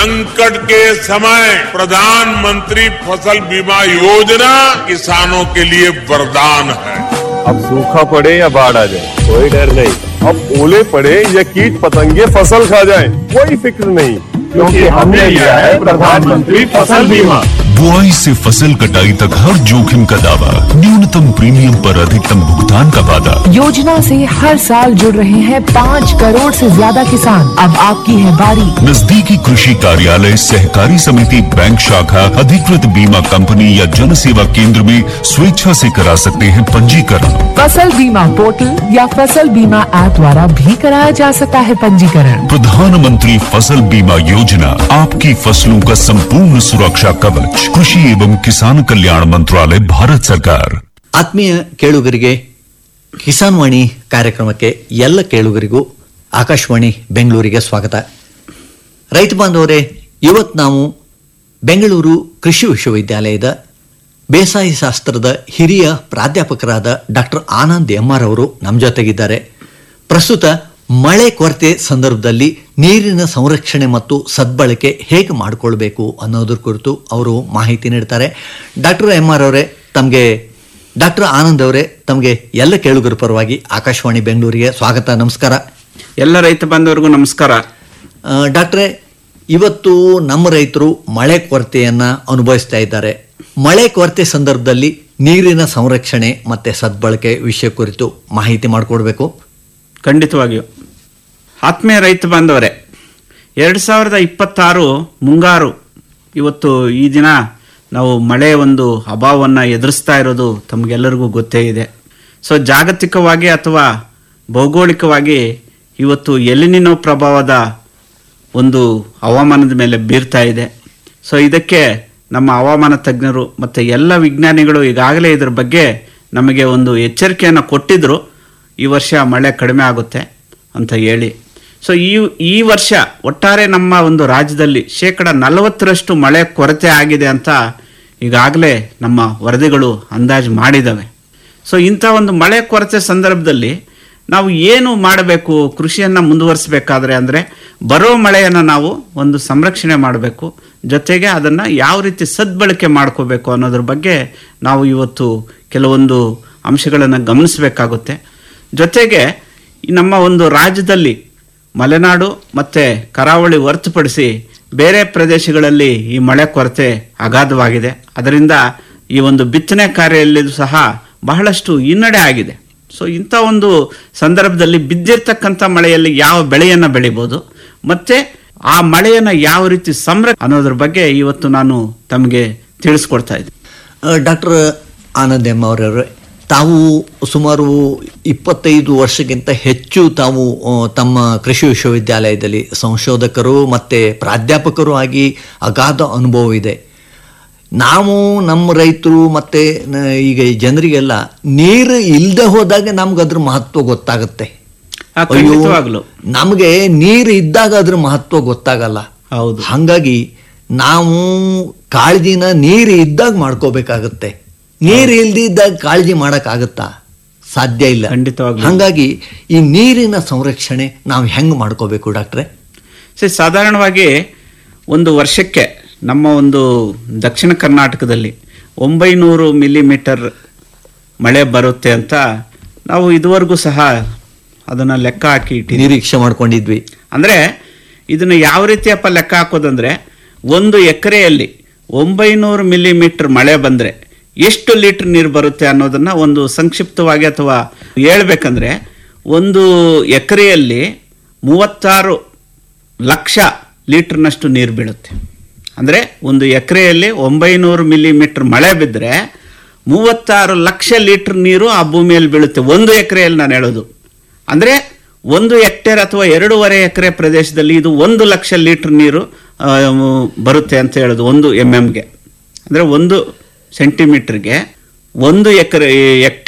संकट के समय प्रधानमंत्री फसल बीमा योजना किसानों के लिए वरदान है अब सूखा पड़े या बाढ़ आ जाए कोई डर नहीं अब ओले पड़े या कीट पतंगे फसल खा जाए कोई फिक्र नहीं क्योंकि हमने लिया है प्रधानमंत्री फसल बीमा बुआई से फसल कटाई तक हर जोखिम का दावा न्यूनतम प्रीमियम पर अधिकतम भुगतान का वादा योजना से हर साल जुड़ रहे हैं पाँच करोड़ से ज्यादा किसान अब आपकी है बारी नजदीकी कृषि कार्यालय सहकारी समिति बैंक शाखा अधिकृत बीमा कंपनी या जन सेवा केंद्र में स्वेच्छा से करा सकते हैं पंजीकरण फसल बीमा पोर्टल या फसल बीमा ऐप द्वारा भी कराया जा सकता है पंजीकरण प्रधानमंत्री फसल बीमा योजना आपकी फसलों का संपूर्ण सुरक्षा कवच कृषि एवं किसान कल्याण मंत्रालय भारत सरकार ಆತ್ಮೀಯ ಕೇಳುಗರಿಗೆ ಕಿಸಾನ್ ವಾಣಿ ಕಾರ್ಯಕ್ರಮಕ್ಕೆ ಎಲ್ಲ ಕೇಳುಗರಿಗೂ ಆಕಾಶವಾಣಿ ಬೆಂಗಳೂರಿಗೆ ಸ್ವಾಗತ ರೈತ ಬಾಂಧವರೇ ಇವತ್ತು ನಾವು ಬೆಂಗಳೂರು ಕೃಷಿ ವಿಶ್ವವಿದ್ಯಾಲಯದ ಬೇಸಾಯ ಶಾಸ್ತ್ರದ ಹಿರಿಯ ಪ್ರಾಧ್ಯಾಪಕರಾದ ಡಾಕ್ಟರ್ ಆನಂದ್ ಎಂ ಆರ್ ಅವರು ನಮ್ಮ ಜೊತೆಗಿದ್ದಾರೆ ಪ್ರಸ್ತುತ ಮಳೆ ಕೊರತೆ ಸಂದರ್ಭದಲ್ಲಿ ನೀರಿನ ಸಂರಕ್ಷಣೆ ಮತ್ತು ಸದ್ಬಳಕೆ ಹೇಗೆ ಮಾಡಿಕೊಳ್ಬೇಕು ಅನ್ನೋದ್ರ ಕುರಿತು ಅವರು ಮಾಹಿತಿ ನೀಡ್ತಾರೆ ಡಾಕ್ಟರ್ ಎಂ ಆರ್ ಅವರೇ ತಮಗೆ ಡಾಕ್ಟರ್ ಆನಂದ್ ಅವರೇ ತಮಗೆ ಎಲ್ಲ ಕೇಳುಗರ ಪರವಾಗಿ ಆಕಾಶವಾಣಿ ಬೆಂಗಳೂರಿಗೆ ಸ್ವಾಗತ ನಮಸ್ಕಾರ ಎಲ್ಲ ರೈತ ಬಾಂಧವರಿಗೂ ನಮಸ್ಕಾರ ಆ, ಡಾಕ್ಟ್ರೇ ಇವತ್ತು ನಮ್ಮ ರೈತರು ಮಳೆ ಕೊರತೆಯನ್ನು ಅನುಭವಿಸ್ತಾ ಇದ್ದಾರೆ ಮಳೆ ಕೊರತೆ ಸಂದರ್ಭದಲ್ಲಿ ನೀರಿನ ಸಂರಕ್ಷಣೆ ಮತ್ತು ಸದ್ಬಳಕೆ ವಿಷಯ ಕುರಿತು ಮಾಹಿತಿ ಮಾಡಿಕೊಡ್ಬೇಕು ಖಂಡಿತವಾಗಿಯೂ ಆತ್ಮೀಯ ರೈತ ಬಾಂಧವರೇ ಎರಡು ಸಾವಿರದ ಇಪ್ಪತ್ತಾರು ಮುಂಗಾರು ಇವತ್ತು ಈ ದಿನ ನಾವು ಮಳೆ ಒಂದು ಅಭಾವವನ್ನು ಎದುರಿಸ್ತಾ ಇರೋದು ತಮಗೆಲ್ಲರಿಗೂ ಗೊತ್ತೇ ಇದೆ ಸೊ ಜಾಗತಿಕವಾಗಿ ಅಥವಾ ಭೌಗೋಳಿಕವಾಗಿ ಇವತ್ತು ಎಲಿನಿನೋ ಪ್ರಭಾವದ ಒಂದು ಹವಾಮಾನದ ಮೇಲೆ ಬೀರ್ತಾ ಇದೆ ಸೊ ಇದಕ್ಕೆ ನಮ್ಮ ಹವಾಮಾನ ತಜ್ಞರು ಮತ್ತು ಎಲ್ಲ ವಿಜ್ಞಾನಿಗಳು ಈಗಾಗಲೇ ಇದರ ಬಗ್ಗೆ ನಮಗೆ ಒಂದು ಎಚ್ಚರಿಕೆಯನ್ನು ಕೊಟ್ಟಿದ್ದರು ಈ ವರ್ಷ ಮಳೆ ಕಡಿಮೆ ಆಗುತ್ತೆ ಅಂತ ಹೇಳಿ ಸೊ ಈ ಈ ವರ್ಷ ಒಟ್ಟಾರೆ ನಮ್ಮ ಒಂದು ರಾಜ್ಯದಲ್ಲಿ ಶೇಕಡ ನಲವತ್ತರಷ್ಟು ಮಳೆ ಕೊರತೆ ಆಗಿದೆ ಅಂತ ಈಗಾಗಲೇ ನಮ್ಮ ವರದಿಗಳು ಅಂದಾಜು ಮಾಡಿದ್ದಾವೆ ಸೊ ಇಂಥ ಒಂದು ಮಳೆ ಕೊರತೆ ಸಂದರ್ಭದಲ್ಲಿ ನಾವು ಏನು ಮಾಡಬೇಕು ಕೃಷಿಯನ್ನು ಮುಂದುವರಿಸಬೇಕಾದ್ರೆ ಅಂದರೆ ಬರೋ ಮಳೆಯನ್ನು ನಾವು ಒಂದು ಸಂರಕ್ಷಣೆ ಮಾಡಬೇಕು ಜೊತೆಗೆ ಅದನ್ನು ಯಾವ ರೀತಿ ಸದ್ಬಳಕೆ ಮಾಡ್ಕೋಬೇಕು ಅನ್ನೋದ್ರ ಬಗ್ಗೆ ನಾವು ಇವತ್ತು ಕೆಲವೊಂದು ಅಂಶಗಳನ್ನು ಗಮನಿಸಬೇಕಾಗುತ್ತೆ ಜೊತೆಗೆ ಈ ನಮ್ಮ ಒಂದು ರಾಜ್ಯದಲ್ಲಿ ಮಲೆನಾಡು ಮತ್ತು ಕರಾವಳಿ ಹೊರತುಪಡಿಸಿ ಬೇರೆ ಪ್ರದೇಶಗಳಲ್ಲಿ ಈ ಮಳೆ ಕೊರತೆ ಅಗಾಧವಾಗಿದೆ ಅದರಿಂದ ಈ ಒಂದು ಬಿತ್ತನೆ ಕಾರ್ಯದಲ್ಲಿಯೂ ಸಹ ಬಹಳಷ್ಟು ಹಿನ್ನಡೆ ಆಗಿದೆ ಸೊ ಇಂಥ ಒಂದು ಸಂದರ್ಭದಲ್ಲಿ ಬಿದ್ದಿರ್ತಕ್ಕಂಥ ಮಳೆಯಲ್ಲಿ ಯಾವ ಬೆಳೆಯನ್ನು ಬೆಳಿಬೋದು ಮತ್ತು ಆ ಮಳೆಯನ್ನು ಯಾವ ರೀತಿ ಸಂರಕ್ಷ ಅನ್ನೋದ್ರ ಬಗ್ಗೆ ಇವತ್ತು ನಾನು ತಮಗೆ ತಿಳಿಸ್ಕೊಡ್ತಾ ಇದ್ದೀನಿ ಡಾಕ್ಟರ್ ಆನಂದ್ ಎಂ ಅವರವರೇ ತಾವು ಸುಮಾರು ಇಪ್ಪತ್ತೈದು ವರ್ಷಕ್ಕಿಂತ ಹೆಚ್ಚು ತಾವು ಆ, ತಮ್ಮ ಕೃಷಿ ವಿಶ್ವವಿದ್ಯಾಲಯದಲ್ಲಿ ಸಂಶೋಧಕರು ಮತ್ತು ಪ್ರಾಧ್ಯಾಪಕರು ಆಗಿ ಅಗಾಧ ಅನುಭವ ಇದೆ ನಾವು ನಮ್ಮ ರೈತರು ಮತ್ತು ಈಗ ಈ ಜನರಿಗೆಲ್ಲ ನೀರು ಇಲ್ಲದೆ ಹೋದಾಗ ನಮ್ಗೆ ಅದ್ರ ಮಹತ್ವ ಗೊತ್ತಾಗುತ್ತೆ ಆ, ಖಂಡಿತವಾಗ್ಲೂ. ನಮಗೆ ನೀರು ಇದ್ದಾಗ ಅದ್ರ ಮಹತ್ವ ಗೊತ್ತಾಗಲ್ಲ ಹೌದು. ಹಾಗಾಗಿ ನಾವು ಕಾಳಜಿನ ನೀರು ಇದ್ದಾಗ ಮಾಡ್ಕೋಬೇಕಾಗತ್ತೆ ನೀರು ಇಲ್ದಿದ್ದಾಗ ಕಾಳಜಿ ಮಾಡೋಕ್ಕಾಗತ್ತಾ ಸಾಧ್ಯ ಇಲ್ಲ ಖಂಡಿತವಾಗ್ಲೂ. ಹಾಗಾಗಿ ಈ ನೀರಿನ ಸಂರಕ್ಷಣೆ ನಾವು ಹೆಂಗೆ ಮಾಡ್ಕೋಬೇಕು ಡಾಕ್ಟ್ರೆ ಸರಿ ಸಾಧಾರಣವಾಗಿ ಒಂದು ವರ್ಷಕ್ಕೆ ನಮ್ಮ ಒಂದು ದಕ್ಷಿಣ ಕರ್ನಾಟಕದಲ್ಲಿ ಒಂಬೈನೂರು ಮಿಲಿಮೀಟರ್ ಮಳೆ ಬರುತ್ತೆ ಅಂತ ನಾವು ಇದುವರೆಗೂ ಸಹ ಅದನ್ನು ಲೆಕ್ಕ ಹಾಕಿ ಇಟ್ಟಿದ್ದೀವಿ ನಿರೀಕ್ಷೆ ಮಾಡ್ಕೊಂಡಿದ್ವಿ ಅಂದರೆ ಇದನ್ನು ಯಾವ ರೀತಿಯಪ್ಪ ಲೆಕ್ಕ ಹಾಕೋದಂದ್ರೆ ಒಂದು ಎಕರೆಯಲ್ಲಿ ಒಂಬೈನೂರು ಮಿಲಿಮೀಟರ್ ಮಳೆ ಬಂದರೆ ಎಷ್ಟು ಲೀಟರ್ ನೀರು ಬರುತ್ತೆ ಅನ್ನೋದನ್ನು ಒಂದು ಸಂಕ್ಷಿಪ್ತವಾಗಿ ಅಥವಾ ಹೇಳ್ಬೇಕಂದ್ರೆ ಒಂದು ಎಕರೆಯಲ್ಲಿ ಮೂವತ್ತಾರು ಲಕ್ಷ ಲೀಟರ್ನಷ್ಟು ನೀರು ಬೀಳುತ್ತೆ ಅಂದರೆ ಒಂದು ಎಕರೆಯಲ್ಲಿ ಒಂಬೈನೂರು ಮಿಲಿಮೀಟರ್ ಮಳೆ ಬಿದ್ದರೆ ಮೂವತ್ತಾರು ಲಕ್ಷ ಲೀಟರ್ ನೀರು ಆ ಭೂಮಿಯಲ್ಲಿ ಬೀಳುತ್ತೆ ಒಂದು ಎಕರೆಯಲ್ಲಿ ನಾನು ಹೇಳೋದು ಅಂದರೆ ಒಂದು ಹೆಕ್ಟೇರ್ ಅಥವಾ ಎರಡೂವರೆ ಎಕರೆ ಪ್ರದೇಶದಲ್ಲಿ ಇದು ಒಂದು ಲಕ್ಷ ಲೀಟರ್ ನೀರು ಆ, ಬರುತ್ತೆ ಅಂತ ಹೇಳೋದು ಒಂದು ಎಮ್ ಎಮ್ಗೆ ಅಂದರೆ ಒಂದು ಸೆಂಟಿಮೀಟ್ರಿಗೆ ಒಂದು ಎಕರೆ ಹೆಕ್ಟೇರ್